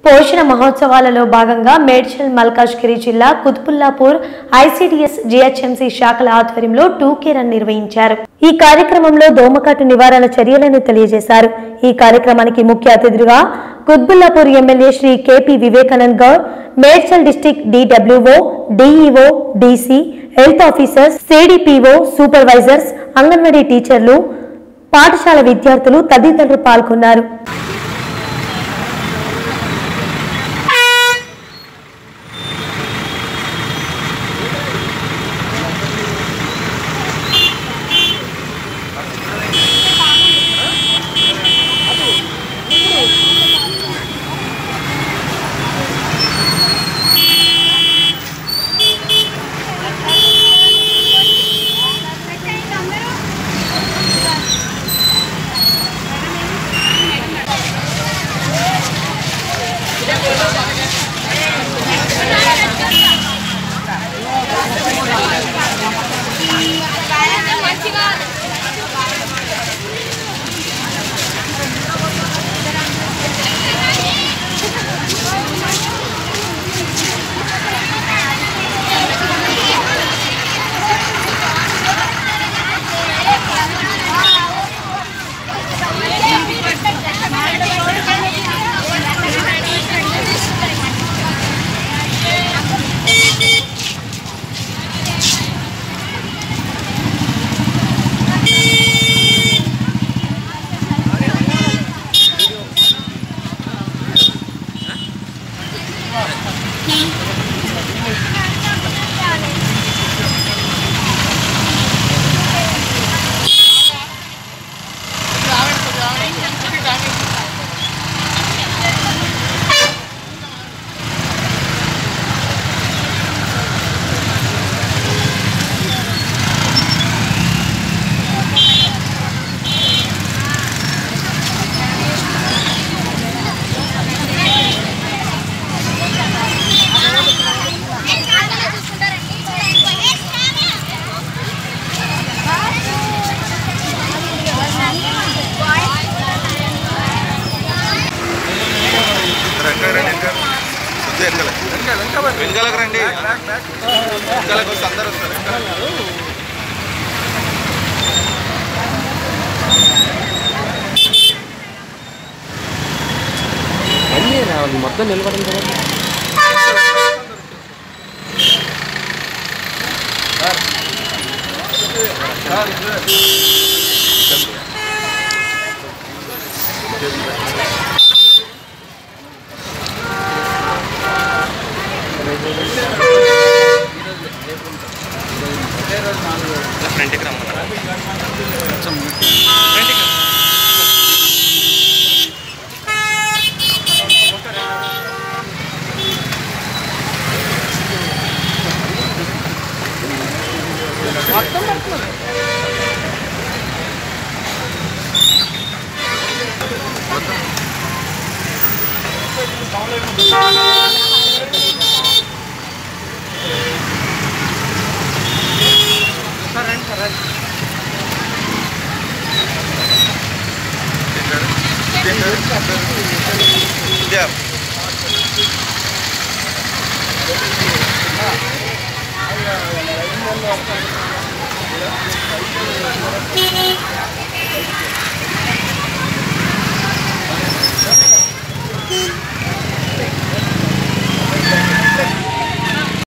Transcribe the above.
పోషణ మహోత్సవాలలో భాగంగా మేడ్చల్ మల్కాజ్గిరి జిల్లా కుత్బుల్లాపూర్ ఐసిడిఎస్ జిహెచ్ఎంసీ శాఖల ఆధ్వర్యంలో టూకే రన్ నిర్వహించారు ఈ కార్యక్రమంలో దోమకాటు నివారణ చర్యలను తెలియజేశారు ఈ కార్యక్రమానికి ముఖ్య అతిథులుగా Quthbullapur MLA Shri KP Vivekanand Goud Medchal district DWO DEO DC health officers CDPO supervisors anganwadi టీచర్లు పాఠశాల విద్యార్థులు తదితరులు పాల్గొన్నారు వెనకాలకు రండి వెనకాలకు వస్తే అందరు వస్తారు అన్నీ రావాలి మొత్తం నిలబడిన తర్వాత ఫ్రంట్కి రమ్మన్నా ఫ్రంట్కి ఇదే Thank